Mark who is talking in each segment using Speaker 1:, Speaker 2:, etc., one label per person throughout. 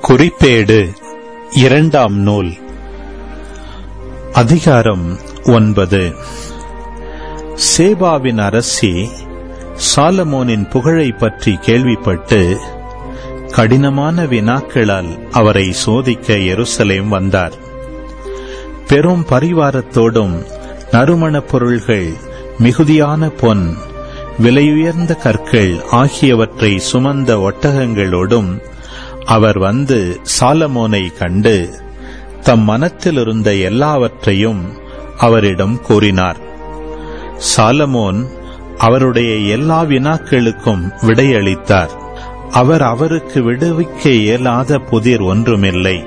Speaker 1: குறிப்பேடு இரண்டாம் நூல் அதிகாரம் ஒன்பது சேபாவின் அரசி சாலமோனின் புகழை பற்றி கேள்விப்பட்டு கடினமான வினாக்களால் அவரை சோதிக்க எருசலேம் வந்தார் பெரும் பரிவாரத்தோடும் நறுமணப் பொருள்கள் மிகுதியான பொன் விலையுயர்ந்த கற்கள் ஆகியவற்றை சுமந்த ஒட்டகங்களோடும் அவர் வந்து சாலமோனை கண்டு தம் மனத்திலிருந்த எல்லாவற்றையும் அவரிடம் கூறினார் சாலமோன் அவருடைய எல்லா வினாக்களுக்கும் விடையளித்தார் அவர் அவருக்கு விடுவிக்க இயலாத புதிர் ஒன்றுமில்லை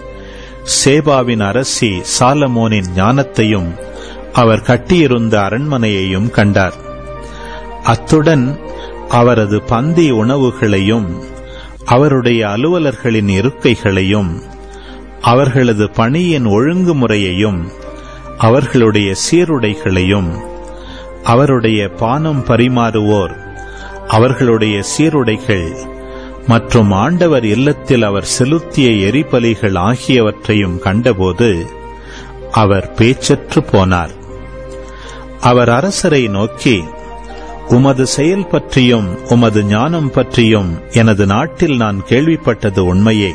Speaker 1: சேபாவின் அரசி சாலமோனின் ஞானத்தையும் அவர் கட்டியிருந்த அரண்மனையையும் கண்டார் அத்துடன் அவரது பந்தி உணவுகளையும் அவருடைய அலுவலர்களின் இருக்கைகளையும் அவர்களது பணியின் ஒழுங்குமுறையையும் அவர்களுடைய சீருடைகளையும் அவருடைய பானம் பரிமாறுவோர் அவர்களுடைய சீருடைகள் மற்றும் ஆண்டவர் இல்லத்தில் அவர் செலுத்திய எரிபலிகள் ஆகியவற்றையும் கண்டபோது அவர் பேச்சற்று போனார் அவர் அரசரை நோக்கி உமது செயல் பற்றியும் உமது ஞானம் பற்றியும் எனது நாட்டில் நான் கேள்விப்பட்டது உண்மையே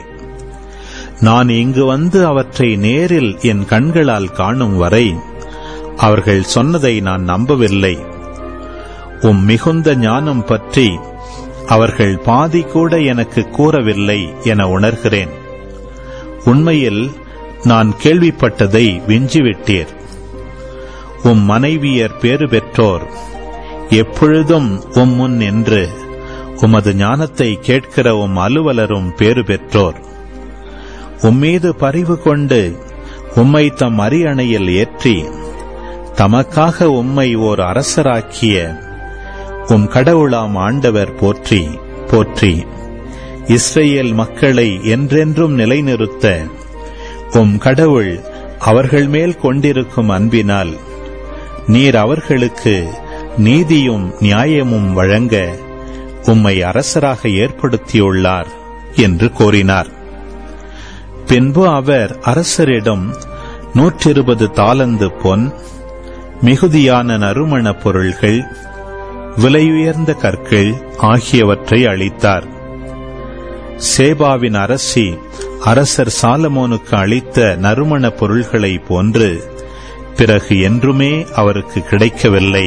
Speaker 1: நான் இங்கு வந்து அவற்றை நேரில் என் கண்களால் காணும் வரை அவர்கள் சொன்னதை நான் நம்பவில்லை உம் மிகுந்த ஞானம் பற்றி அவர்கள் பாதி கூட எனக்கு கூறவில்லை என உணர்கிறேன் உண்மையில் நான் கேள்விப்பட்டதை விஞ்சிவிட்டீர் உம் மனைவியர் பேறு பெற்றோர் எப்பொழுதும் உம் முன் நின்று உமது ஞானத்தை கேட்கிற உம் அலுவலரும் பேறு பெற்றோர் உம்மீது பரிவு கொண்டு உம்மை தம் அரியணையில் ஏற்றி தமக்காக உம்மை ஓர் அரசராக்கிய உம் கடவுளாம் ஆண்டவர் போற்றி போற்றி இஸ்ரேல் மக்களை என்றென்றும் நிலைநிறுத்த உம் கடவுள் அவர்கள் மேல் கொண்டிருக்கும் அன்பினால் நீர் அவர்களுக்கு நீதியும் நியாயமும் வழங்க உம்மை அரசராக ஏற்படுத்தியுள்ளார் என்று கூறினார் பின்பு அவர் அரசரிடம் நூற்றிருபது தாலந்து பொன் மிகுதியான நறுமணப் பொருள்கள் விலையுயர்ந்த கற்கள் ஆகியவற்றை அளித்தார் சேபாவின் அரசி அரசர் சாலமோனுக்கு அளித்த நறுமணப் பொருள்களை போன்று பிறகு என்றுமே அவருக்கு கிடைக்கவில்லை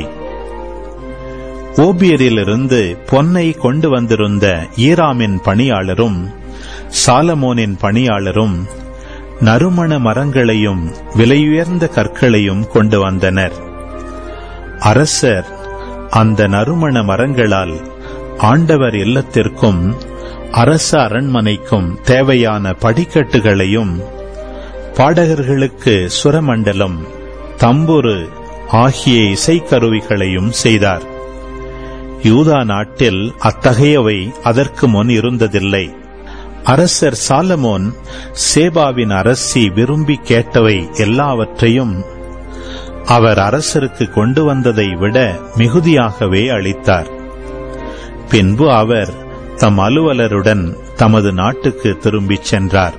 Speaker 1: ஓபியரிலிருந்து பொன்னை கொண்டு வந்திருந்த ஈராமின் பணியாளரும் சாலமோனின் பணியாளரும் நறுமண மரங்களையும் விலையுயர்ந்த கற்களையும் கொண்டு வந்தனர் அரசர் அந்த நறுமண மரங்களால் ஆண்டவர் இல்லத்திற்கும் அரச அரண்மனைக்கும் தேவையான படிக்கட்டுகளையும் பாடகர்களுக்கு சுரமண்டலம் தம்புரு ஆகிய இசைக்கருவிகளையும் செய்தார் யூதா நாட்டில் அத்தகையவை அதற்கு முன் இருந்ததில்லை அரசர் சாலமோன் சேபாவின் அரசி விரும்பி கேட்டவை எல்லாவற்றையும் அவர் அரசருக்கு கொண்டு வந்ததை விட மிகுதியாகவே அளித்தார் பின்பு அவர் தம் அலுவலருடன் தமது நாட்டுக்கு திரும்பிச் சென்றார்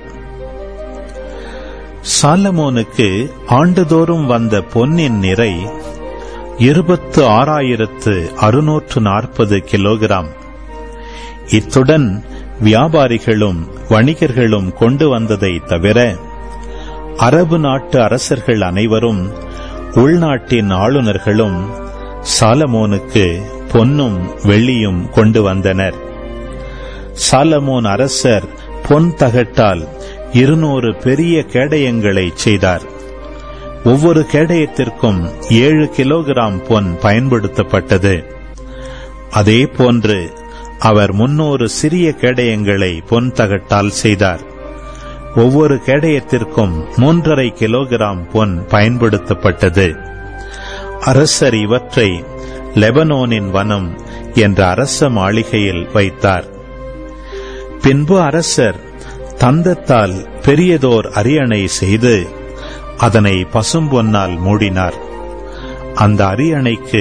Speaker 1: சாலமோனுக்கு ஆண்டுதோறும் வந்த பொன்னின் நிறை இருபத்து ஆறாயிரத்து அறுநூற்று நாற்பது கிலோகிராம் இத்துடன் வியாபாரிகளும் வணிகர்களும் கொண்டு வந்ததை தவிர அரபு நாட்டு அரசர்கள் அனைவரும் உள்நாட்டின் ஆளுநர்களும் சாலமோனுக்கு பொன்னும் வெள்ளியும் கொண்டு வந்தனர் சாலமோன் அரசர் பொன் தகட்டால் இருநூறு பெரிய கேடயங்களை செய்தார் ஒவ்வொரு கேடயத்திற்கும் ஏழு கிலோகிராம் பொன் பயன்படுத்தப்பட்டது அதே போன்று அவர் முன்னூறு சிறிய கேடயங்களை பொன் தகட்டால் செய்தார் ஒவ்வொரு கேடயத்திற்கும் மூன்றரை கிலோகிராம் பொன் பயன்படுத்தப்பட்டது அரசர் இவற்றை லெபனோனின் வனம் என்ற அரச மாளிகையில் வைத்தார் பின்பு அரசர் தந்தத்தால் பெரியதோர் அரியணை செய்து அதனை பசும்பொன்னால் மூடினார் அந்த அரியணைக்கு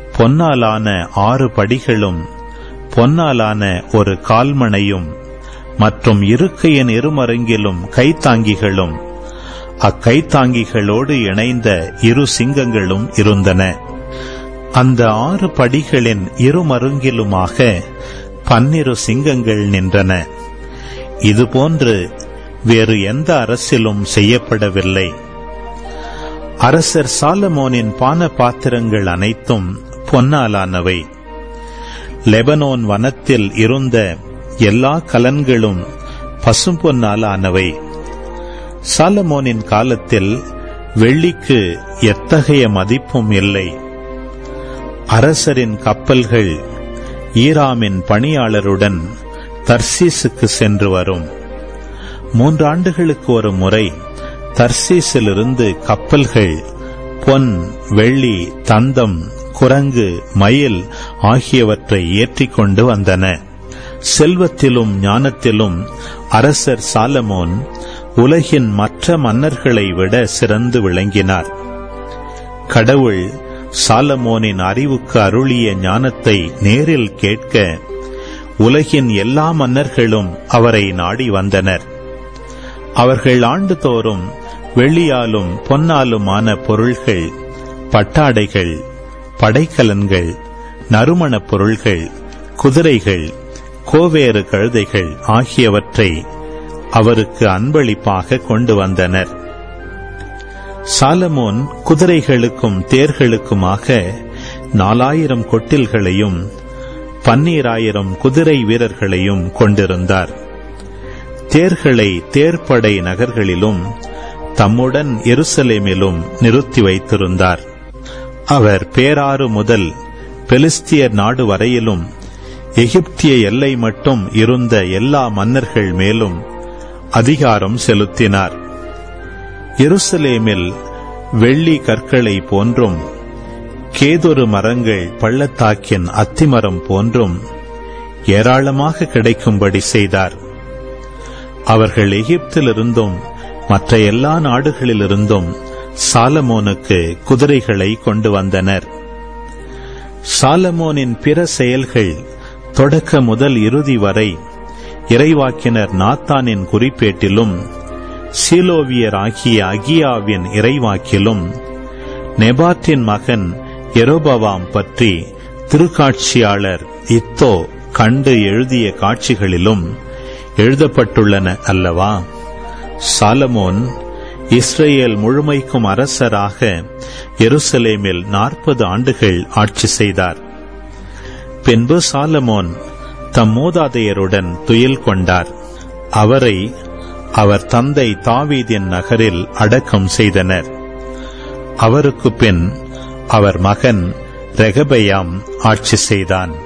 Speaker 1: பொன்னாலான ஆறு படிகளும் பொன்னாலான ஒரு கால்மணையும் மற்றும் இருக்கையின் இருமருங்கிலும் கைத்தாங்கிகளும் அக்கைத்தாங்கிகளோடு இணைந்த இரு சிங்கங்களும் இருந்தன அந்த ஆறு படிகளின் இருமருங்கிலுமாக பன்னிரு சிங்கங்கள் நின்றன இதுபோன்று வேறு எந்த அரசிலும் செய்யப்படவில்லை அரசர் சாலமோனின் பான பாத்திரங்கள் அனைத்தும் பொன்னாலானவை லெபனோன் வனத்தில் இருந்த எல்லா கலன்களும் பசும்பொன்னாலானவை சாலமோனின் காலத்தில் வெள்ளிக்கு எத்தகைய மதிப்பும் இல்லை அரசரின் கப்பல்கள் ஈராமின் பணியாளருடன் தர்சீசுக்கு சென்று வரும் மூன்றாண்டுகளுக்கு ஒரு முறை தர்சீசிலிருந்து கப்பல்கள் பொன் வெள்ளி தந்தம் குரங்கு மயில் ஆகியவற்றை ஏற்றிக் கொண்டு வந்தன செல்வத்திலும் ஞானத்திலும் அரசர் சாலமோன் உலகின் மற்ற மன்னர்களை விட சிறந்து விளங்கினார் கடவுள் சாலமோனின் அறிவுக்கு அருளிய ஞானத்தை நேரில் கேட்க உலகின் எல்லா மன்னர்களும் அவரை நாடி வந்தனர் அவர்கள் ஆண்டுதோறும் வெள்ளியாலும் பொன்னாலுமான பொருள்கள் பட்டாடைகள் படைக்கலன்கள் நறுமணப் பொருள்கள் குதிரைகள் கோவேறு கழுதைகள் ஆகியவற்றை அவருக்கு அன்பளிப்பாக கொண்டு வந்தனர் சாலமோன் குதிரைகளுக்கும் தேர்களுக்குமாக நாலாயிரம் கொட்டில்களையும் பன்னீராயிரம் குதிரை வீரர்களையும் கொண்டிருந்தார் தேர்களை தேர்ப்படை நகர்களிலும் தம்முடன் எருசலேமிலும் நிறுத்தி வைத்திருந்தார் அவர் பேராறு முதல் பெலிஸ்தியர் நாடு வரையிலும் எகிப்திய எல்லை மட்டும் இருந்த எல்லா மன்னர்கள் மேலும் அதிகாரம் செலுத்தினார் எருசலேமில் வெள்ளி கற்களை போன்றும் கேதொரு மரங்கள் பள்ளத்தாக்கின் அத்திமரம் போன்றும் ஏராளமாக கிடைக்கும்படி செய்தார் அவர்கள் எகிப்திலிருந்தும் மற்ற எல்லா நாடுகளிலிருந்தும் சாலமோனுக்கு குதிரைகளை கொண்டு வந்தனர் சாலமோனின் பிற செயல்கள் தொடக்க முதல் இறுதி வரை இறைவாக்கினர் நாத்தானின் குறிப்பேட்டிலும் சீலோவியர் ஆகிய அகியாவின் இறைவாக்கிலும் நெபாத்தின் மகன் எரோபவாம் பற்றி திருக்காட்சியாளர் இத்தோ கண்டு எழுதிய காட்சிகளிலும் எழுதப்பட்டுள்ளன அல்லவா சாலமோன் இஸ்ரேல் முழுமைக்கும் அரசராக எருசலேமில் நாற்பது ஆண்டுகள் ஆட்சி செய்தார் பின்பு சாலமோன் தம் மூதாதையருடன் துயில் கொண்டார் அவரை அவர் தந்தை தாவீதின் நகரில் அடக்கம் செய்தனர் அவருக்கு பின் அவர் மகன் ரெகபயாம் ஆட்சி செய்தான்